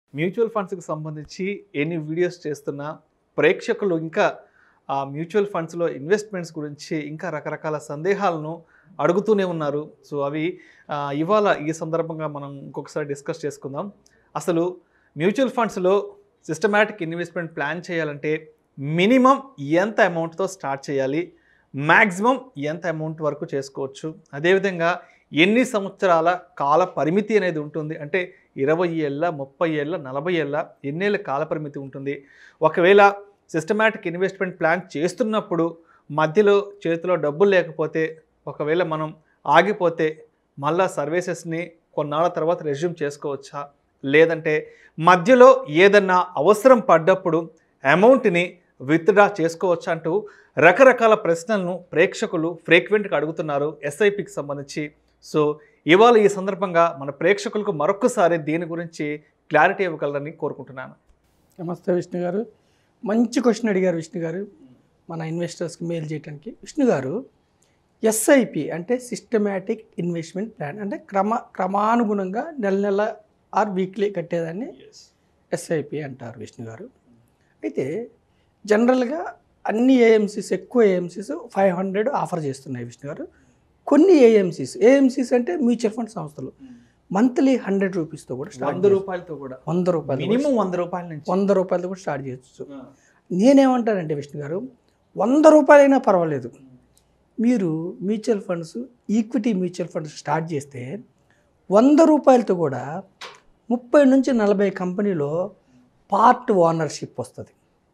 Mutual ఫండ్స్కి సంబంధించి ఎన్ని వీడియోస్ చేస్తున్నా ప్రేక్షకులు ఇంకా ఆ మ్యూచువల్ ఫండ్స్లో ఇన్వెస్ట్మెంట్స్ గురించి ఇంకా రకరకాల సందేహాలను అడుగుతూనే ఉన్నారు సో అవి ఆ, ఇవాళ ఈ సందర్భంగా మనం ఇంకొకసారి డిస్కస్ చేసుకుందాం అసలు మ్యూచువల్ ఫండ్స్లో సిస్టమాటిక్ ఇన్వెస్ట్మెంట్ ప్లాన్ చేయాలంటే మినిమం ఎంత అమౌంట్తో స్టార్ట్ చేయాలి మ్యాక్సిమం ఎంత అమౌంట్ వరకు చేసుకోవచ్చు అదేవిధంగా ఎన్ని సంవత్సరాల కాల పరిమితి అనేది ఉంటుంది అంటే ఇరవై ఏళ్ళ ముప్పై ఏళ్ళ నలభై ఏళ్ళ ఎన్నేళ్ళ కాల పరిమితి ఉంటుంది ఒకవేళ సిస్టమాటిక్ ఇన్వెస్ట్మెంట్ ప్లాన్ చేస్తున్నప్పుడు మధ్యలో చేతిలో డబ్బులు లేకపోతే ఒకవేళ మనం ఆగిపోతే మళ్ళా సర్వీసెస్ని కొన్నాళ్ళ తర్వాత రెజ్యూమ్ చేసుకోవచ్చా లేదంటే మధ్యలో ఏదన్నా అవసరం పడ్డప్పుడు అమౌంట్ని విత్డ్రా చేసుకోవచ్చా అంటూ రకరకాల ప్రశ్నలను ప్రేక్షకులు ఫ్రీక్వెంట్గా అడుగుతున్నారు ఎస్ఐపికి సంబంధించి సో ఇవాళ ఈ సందర్భంగా మన ప్రేక్షకులకు మరొకసారి దీని గురించి క్లారిటీ ఇవ్వగలరని కోరుకుంటున్నాను నమస్తే విష్ణు గారు మంచి క్వశ్చన్ అడిగారు విష్ణు గారు మన ఇన్వెస్టర్స్కి మెయిల్ చేయడానికి విష్ణు గారు ఎస్ఐపి అంటే సిస్టమేటిక్ ఇన్వెస్ట్మెంట్ ప్లాన్ అంటే క్రమ క్రమానుగుణంగా నెల నెల ఆర్ వీక్లీ కట్టేదాన్ని ఎస్ఐపి అంటారు విష్ణు గారు అయితే జనరల్గా అన్ని ఏఎంసీస్ ఎక్కువ ఏఎంసీస్ ఫైవ్ హండ్రెడ్ ఆఫర్ చేస్తున్నాయి విష్ణు గారు కొన్ని ఏఎంసీస్ ఏఎంసీస్ అంటే మ్యూచువల్ ఫండ్ సంస్థలు మంత్లీ హండ్రెడ్ రూపీస్తో కూడా స్టార్ట్ వంద రూపాయలతో కూడా వంద రూపాయలు మినిమం వంద రూపాయల నుంచి వంద రూపాయలతో కూడా స్టార్ట్ చేయొచ్చు నేనేమంటానంటే విష్ణు గారు వంద రూపాయలైనా పర్వాలేదు మీరు mutual funds equity mutual funds start చేస్తే వంద రూపాయలతో కూడా ముప్పై నుంచి నలభై కంపెనీలో పార్ట్ ఓనర్షిప్ వస్తుంది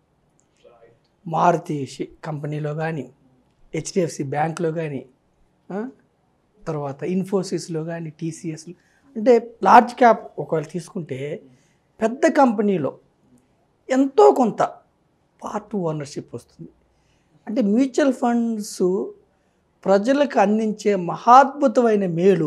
మారుతి షి- కంపెనీలో కానీ హెచ్డిఎఫ్సి బ్యాంక్లో కానీ తర్వాత ఇన్ఫోసిస్లో కానీ టీసీఎస్లో అంటే లార్జ్ క్యాప్ ఒకవేళ తీసుకుంటే పెద్ద కంపెనీలో ఎంతో కొంత పార్ట్ ఓనర్షిప్ వస్తుంది అంటే మ్యూచువల్ ఫండ్స్ ప్రజలకు అందించే మహాద్భుతమైన మేలు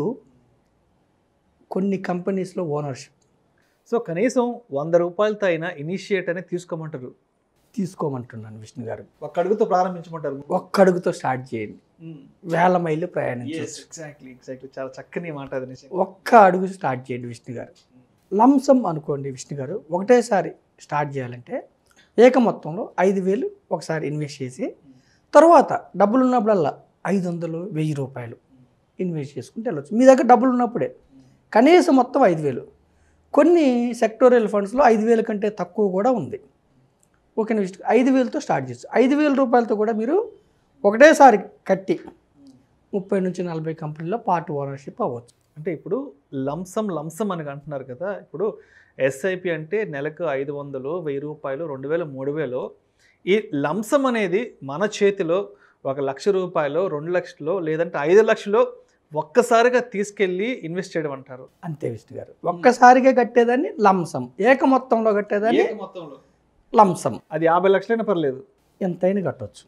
కొన్ని కంపెనీస్లో ఓనర్షిప్ సో కనీసం వంద రూపాయలతో అయినా ఇనిషియేట్ అనేది తీసుకోమంటారు తీసుకోమంటున్నాను విష్ణు గారు ఒక్క అడుగుతో ప్రారంభించమంటారు ఒక్క అడుగుతో స్టార్ట్ చేయండి వేల మైళ్ళు ప్రయాణించవచ్చు ఎగ్జాక్ట్లీ ఎగ్జాక్ట్లీ చాలా చక్కని మాట అది నిజంగా ఒక్క అడుగు స్టార్ట్ చేయండి విష్ణు గారు లంసం అనుకోండి విష్ణు గారు ఒకటేసారి స్టార్ట్ చేయాలంటే ఏక మొత్తంలో ఐదు వేలు ఒకసారి ఇన్వెస్ట్ చేసి తర్వాత డబ్బులు ఉన్నప్పుడల్లా ఐదు వందలు వెయ్యి రూపాయలు ఇన్వెస్ట్ చేసుకుంటే వెళ్ళొచ్చు మీ దగ్గర డబ్బులు ఉన్నప్పుడే కనీసం మొత్తం ఐదు వేలు కొన్ని సెక్టోరియల్ ఫండ్స్లో ఐదు వేల కంటే తక్కువ కూడా ఉంది ఓకే విష్ణు ఐదు వేలతో స్టార్ట్ చేయొచ్చు ఐదు వేల రూపాయలతో కూడా మీరు ఒకటేసారి కట్టి ముప్పై నుంచి నలభై కంపెనీలో పార్ట్ ఓనర్షిప్ అవ్వచ్చు అంటే ఇప్పుడు లంసం లంసం అని అంటున్నారు కదా ఇప్పుడు ఎస్ఐపి అంటే నెలకు ఐదు వందలు వెయ్యి రూపాయలు రెండు వేలు మూడు వేలు ఈ లంసం అనేది మన చేతిలో ఒక లక్ష రూపాయలు రెండు లక్షలు లేదంటే ఐదు లక్షలు ఒక్కసారిగా తీసుకెళ్ళి ఇన్వెస్ట్ చేయడం అంటారు అంతే విష్ణు గారు ఒక్కసారిగా కట్టేదాన్ని లంసం ఏక మొత్తంలో కట్టేదాన్ని మొత్తంలో లంసం అది యాభై లక్షలైనా పర్లేదు ఎంతైనా కట్టవచ్చు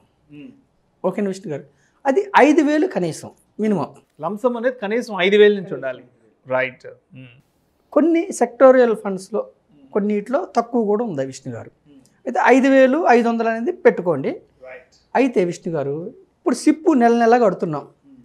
ఓకే విష్ణు గారు అది ఐదు వేలు కనీసం మినిమం లంసం అనేది కనీసం ఐదు వేల నుంచి ఉండాలి రైట్ కొన్ని సెక్టోరియల్ ఫండ్స్లో కొన్నిట్లో తక్కువ కూడా ఉంది విష్ణు గారు అయితే ఐదు వేలు ఐదు వందలు అనేది పెట్టుకోండి అయితే విష్ణు గారు ఇప్పుడు సిప్పు నెల నెల కడుతున్నాం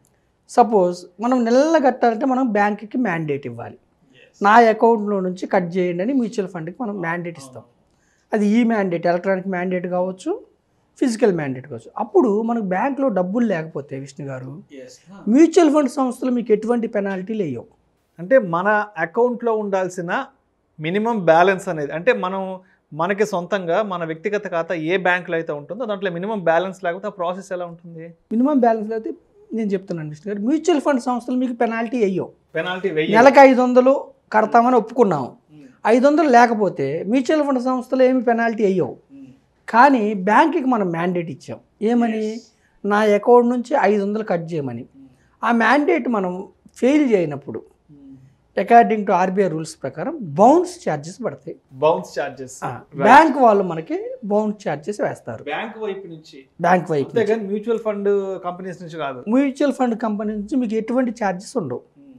సపోజ్ మనం నెల నెల కట్టాలంటే మనం బ్యాంక్కి మ్యాండేట్ ఇవ్వాలి నా అకౌంట్లో నుంచి కట్ చేయండి అని మ్యూచువల్ ఫండ్కి మనం మ్యాండేట్ ఇస్తాం అది ఈ మ్యాండేట్ ఎలక్ట్రానిక్ మ్యాండేట్ కావచ్చు ఫిజికల్ మ్యాండేట్ కావచ్చు అప్పుడు మనకు బ్యాంక్లో డబ్బులు లేకపోతే విష్ణు గారు మ్యూచువల్ ఫండ్ సంస్థలు మీకు ఎటువంటి పెనాల్టీ లేవు అంటే మన అకౌంట్లో ఉండాల్సిన మినిమం బ్యాలెన్స్ అనేది అంటే మనం మనకి సొంతంగా మన వ్యక్తిగత ఖాతా ఏ బ్యాంకులో అయితే ఉంటుందో దాంట్లో మినిమం బ్యాలెన్స్ లేకపోతే ఆ ప్రాసెస్ ఎలా ఉంటుంది మినిమం బ్యాలెన్స్ అయితే నేను చెప్తున్నాను విష్ణు గారు మ్యూచువల్ ఫండ్ సంస్థలు మీకు పెనాల్టీ వేయవు పెనాల్టీ నెలకు ఐదు వందలు కడతామని ఒప్పుకున్నాం ఐదు వందలు లేకపోతే మ్యూచువల్ ఫండ్ సంస్థలు ఏమి పెనాల్టీ వేయవు కానీ బ్యాంకుకి మనం మ్యాండేట్ ఇచ్చాం ఏమని నా అకౌంట్ నుంచి ఐదు వందలు కట్ చేయమని ఆ మ్యాండేట్ మనం ఫెయిల్ చేయనప్పుడు అకార్డింగ్ టు ఆర్బీఐ రూల్స్ ప్రకారం బౌన్స్ ఛార్జెస్ పడతాయి బౌన్స్ చార్జెస్ బ్యాంక్ వాళ్ళు మనకి బౌన్స్ ఛార్జెస్ వేస్తారు బ్యాంక్ వైపు నుంచి బ్యాంక్ వైపు నుంచి. అంతేగాని మ్యూచువల్ ఫండ్ కంపెనీస్ నుంచి కాదు మ్యూచువల్ ఫండ్ కంపెనీ నుంచి మీకు ఎటువంటి ఛార్జెస్ ఉండవు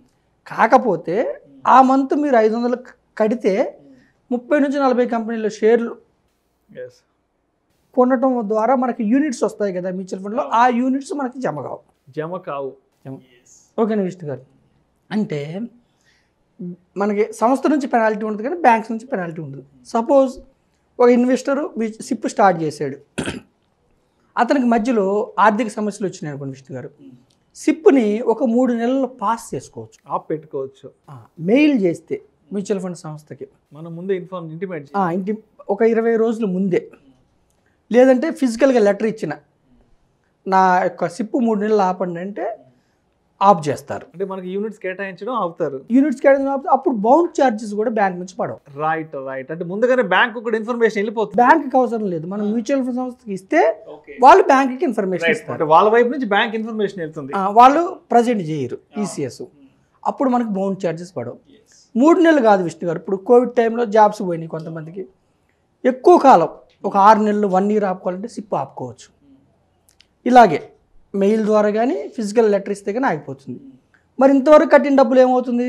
కాకపోతే ఆ మంత్ మీరు ఐదు వందలు కడితే ముప్పై నుంచి నలభై కంపెనీల షేర్లు ఎస్ కొనటం ద్వారా మనకి యూనిట్స్ వస్తాయి కదా మ్యూచువల్ ఫండ్లో ఆ యూనిట్స్ మనకి జమ కావు జమ కావు ఓకేనా విష్ణు గారు అంటే మనకి సంస్థ నుంచి పెనాల్టీ ఉంటుంది కానీ బ్యాంక్స్ నుంచి పెనాల్టీ ఉండదు సపోజ్ ఒక ఇన్వెస్టర్ సిప్ స్టార్ట్ చేశాడు అతనికి మధ్యలో ఆర్థిక సమస్యలు వచ్చినాయి అనుకోండి విష్ణు గారు సిప్ని ఒక మూడు నెలల్లో పాస్ చేసుకోవచ్చు ఆప్ పెట్టుకోవచ్చు మెయిల్ చేస్తే మ్యూచువల్ ఫండ్ సంస్థకి మనం ముందే ఇన్ఫార్మ్ ఇంటిమేట్ ఆ, ఇంటి ఒక ఇరవై రోజుల ముందే లేదంటే ఫిజికల్గా లెటర్ ఇచ్చిన నా యొక్క సిప్పు మూడు నెలలు ఆపండి అంటే ఆఫ్ చేస్తారు అంటే మనకి యూనిట్స్ కేటాయించడం ఆపుతారు యూనిట్స్ కేటాయించిన ఆపితే అప్పుడు బౌండ్ ఛార్జెస్ కూడా బ్యాంక్ నుంచి పడవు రైట్ రైట్ అంటే ముందుగానే బ్యాంక్ కూడా ఇన్ఫర్మేషన్ వెళ్ళిపోతుంది బ్యాంక్కి అవసరం లేదు మనం మ్యూచువల్ ఫండ్ సంస్థకి ఇస్తే వాళ్ళు బ్యాంక్కి ఇన్ఫర్మేషన్ Right. ఇస్తారు అంటే వాళ్ళ వైపు నుంచి బ్యాంక్ ఇన్ఫర్మేషన్ వెళ్తుంది ఆ, వాళ్ళు ప్రజెంట్ చేయరు ఈసీఎస్ అప్పుడు మనకు బౌండ్ ఛార్జెస్ పడవు మూడు నెలలు కాదు విష్ణు గారు ఇప్పుడు కోవిడ్ టైంలో జాబ్స్ పోయినాయి కొంతమందికి ఎక్కువ కాలం ఒక ఆరు నెలలు వన్ ఇయర్ ఆపుకోవాలంటే సిప్ ఆపుకోవచ్చు ఇలాగే మెయిల్ ద్వారా కానీ ఫిజికల్ లెటర్ ఇస్తే కానీ ఆగిపోతుంది మరి ఇంతవరకు కట్టిన డబ్బులు ఏమవుతుంది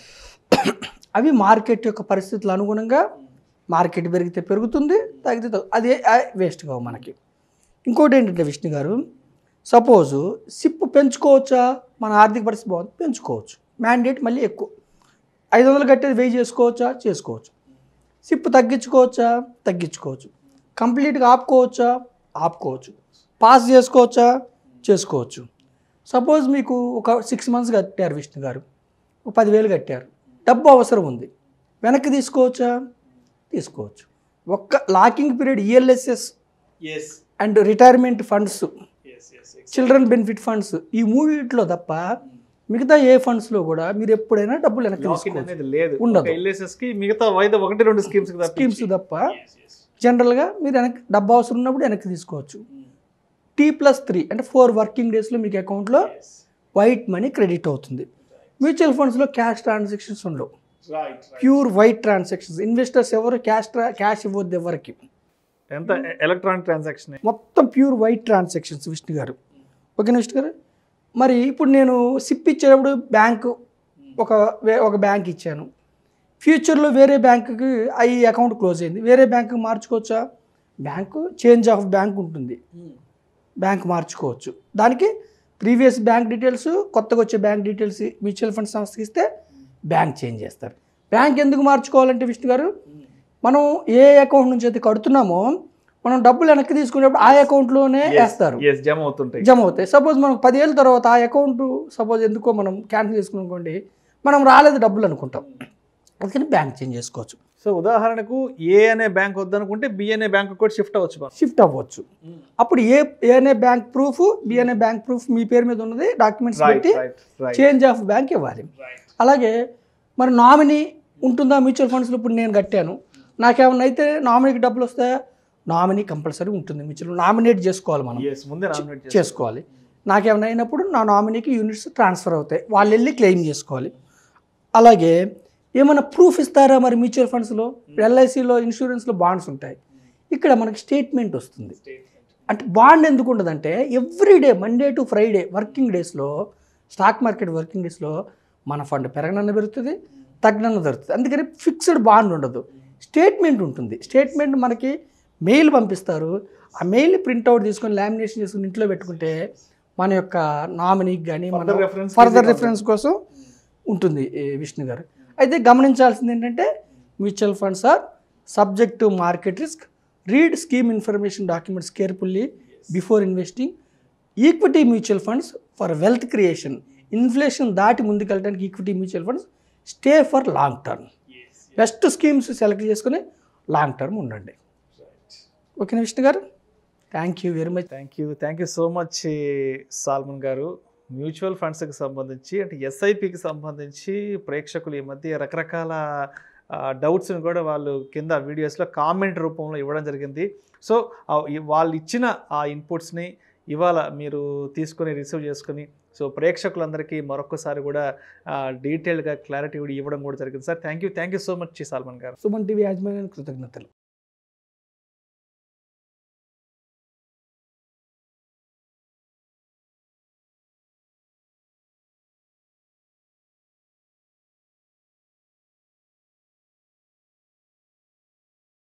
అవి మార్కెట్ యొక్క పరిస్థితులు అనుగుణంగా మార్కెట్ పెరిగితే పెరుగుతుంది తగ్గితే తగ్గు అదే వేస్ట్ కావు మనకి ఇంకోటి ఏంటంటే విష్ణు గారు సపోజు సిప్ పెంచుకోవచ్చా మన ఆర్థిక పరిస్థితి బాగుంది పెంచుకోవచ్చు మ్యాండేట్ మళ్ళీ ఎక్కువ ఐదు వందలు కట్టేది వెయ్యి చేసుకోవచ్చా చేసుకోవచ్చు సిప్ తగ్గించుకోవచ్చా తగ్గించుకోవచ్చు కంప్లీట్గా ఆపుకోవచ్చా ఆపుకోవచ్చు పాస్ చేసుకోవచ్చా చేసుకోవచ్చు సపోజ్ మీకు ఒక సిక్స్ మంత్స్ కట్టారు విష్ణు గారు ఒక పదివేలు కట్టారు డబ్బు అవసరం ఉంది వెనక్కి తీసుకోవచ్చా తీసుకోవచ్చు ఒక్క locking period ELSS and retirement funds children benefit funds ఈ మూడిట్లో తప్ప మిగతా ఏ ఫండ్స్లో కూడా మీరు ఎప్పుడైనా డబ్బులు వెనక్కి లాకిన్ తీసుకోవచ్చు అనేది లేదు ఉండదు. ఎల్ఎస్ఎస్ కి మిగతా వైద్య ఒకటి రెండు స్కీమ్స్ స్కీమ్స్ తప్ప జనరల్గా మీరు వెనక్కి డబ్బు అవసరం ఉన్నప్పుడు వెనక్కి తీసుకోవచ్చు టీ ప్లస్ త్రీ అంటే ఫోర్ వర్కింగ్ డేస్లో మీకు అకౌంట్లో వైట్ మనీ క్రెడిట్ అవుతుంది మ్యూచువల్ ఫండ్స్లో క్యాష్ ట్రాన్సాక్షన్స్ ఉండవు ప్యూర్ వైట్ ట్రాన్సాక్షన్స్ ఇన్వెస్టర్స్ ఎవరు క్యాష్ ట్రా క్యాష్ ఇవ్వద్దు ఎవరికి ఎంత ఎలక్ట్రానిక్ ట్రాన్సాక్షన్ మొత్తం pure white transactions Vishnu garu ఓకేనా విష్ణు గారు మరి ఇప్పుడు నేను సిప్ ఇచ్చేటప్పుడు బ్యాంకు ఒక వే- ఒక బ్యాంక్ ఇచ్చాను ఫ్యూచర్లో వేరే బ్యాంకుకి ఈ అకౌంట్ క్లోజ్ అయింది వేరే బ్యాంకుకి మార్చుకోవచ్చా బ్యాంకు చేంజ్ ఆఫ్ బ్యాంక్ ఉంటుంది బ్యాంక్ మార్చుకోవచ్చు దానికి ప్రీవియస్ బ్యాంక్ డీటెయిల్స్ కొత్తగా వచ్చే బ్యాంక్ డీటెయిల్స్ మ్యూచువల్ ఫండ్ సంస్థకి ఇస్తే బ్యాంక్ చేంజ్ చేస్తారు బ్యాంక్ ఎందుకు మార్చుకోవాలంటే విష్ణు గారు మనం ఏ అకౌంట్ నుంచి అయితే కడుతున్నామో మనం డబ్బులు వెనక్కి తీసుకునేటప్పుడు ఆ అకౌంట్లోనే వేస్తారు ఎస్ జమ అవుతుంటాయి జమ అవుతాయి సపోజ్ మనం పదేళ్ళ తర్వాత ఆ అకౌంట్ సపోజ్ ఎందుకో మనం క్యాన్సిల్ చేసుకుని అనుకోండి మనం రాలేదు డబ్బులు అనుకుంటాం అందుకని బ్యాంక్ చేంజ్ చేసుకోవచ్చు సో ఉదాహరణకు ఏ అనే బ్యాంక్ వద్దనుకుంటే బి అనే బ్యాంక్ కూడా షిఫ్ట్ అవ్వచ్చు మనం. షిఫ్ట్ అవ్వచ్చు అప్పుడు ఏ ఏ అనే బ్యాంక్ ప్రూఫ్ బి అనే బ్యాంక్ ప్రూఫ్ మీ పేరు మీద ఉన్నది డాక్యుమెంట్స్ రైట్ పెట్టి right right change of bank ఇవ్వాలి అలాగే మరి నామినీ ఉంటుందా మ్యూచువల్ ఫండ్స్లో ఇప్పుడు నేను కట్టాను నాకేమన్నా అయితే నామినీకి డబ్బులు వస్తాయా నామినీ కంపల్సరీ ఉంటుంది మ్యూచువల్ నామినేట్ చేసుకోవాలి మనం ఎస్ ముందే నామినేట్ చేసి చేసుకోవాలి నాకేమైనా అయినప్పుడు నా నామినీకి యూనిట్స్ ట్రాన్స్ఫర్ అవుతాయి వాళ్ళు వెళ్ళి క్లెయిమ్ చేసుకోవాలి అలాగే ఏమైనా ప్రూఫ్ ఇస్తారా మరి మ్యూచువల్ ఫండ్స్లో ఎల్ఐసిలో ఇన్సూరెన్స్లో బాండ్స్ ఉంటాయి ఇక్కడ మనకి స్టేట్మెంట్ వస్తుంది అంటే బాండ్ ఎందుకు ఉండదంటే every day Monday to Friday working డేస్లో స్టాక్ మార్కెట్ వర్కింగ్ డేస్లో మన ఫండ్ పెరగనన్న పెరుగుతుంది తగ్గనన్న దొరుకుతుంది అందుకని ఫిక్స్డ్ బాండ్ ఉండదు స్టేట్మెంట్ ఉంటుంది స్టేట్మెంట్ మనకి మెయిల్ పంపిస్తారు ఆ మెయిల్ ప్రింట్అవుట్ తీసుకొని లామినేషన్ చేసుకుని ఇంట్లో పెట్టుకుంటే మన యొక్క నామినీకి కానీ Further reference further easy reference కోసం ఉంటుంది ఈ విష్ణు గారు అయితే గమనించాల్సింది ఏంటంటే mutual funds are subject to market risk read scheme information documents carefully before investing equity mutual funds for wealth creation inflation దాటి ముందుకెళ్ళడానికి equity mutual funds stay for long term best schemes select చేసుకుని long term ఉండండి ఓకేనా Vishnu garu thank you very much thank you thank you so much Salman garu mutual ఫండ్స్కి సంబంధించి అంటే ఎస్ఐపికి సంబంధించి ప్రేక్షకులు ఈ మధ్య రకరకాల డౌట్స్ని కూడా వాళ్ళు కింద వీడియోస్లో కామెంట్ రూపంలో ఇవ్వడం జరిగింది సో ఆ- ఈ- వాళ్ళు ఇచ్చిన ఆ ఇన్పుట్స్ని ఇవాళ మీరు తీసుకొని రిసీవ్ చేసుకొని సో ప్రేక్షకులందరికీ మరొకసారి కూడా డీటెయిల్గా క్లారిటీ ఇవ్వడం కూడా జరిగింది sir thank you thank you so much Salman garu Suman TV యాజమాన్యానికి కృతజ్ఞతలు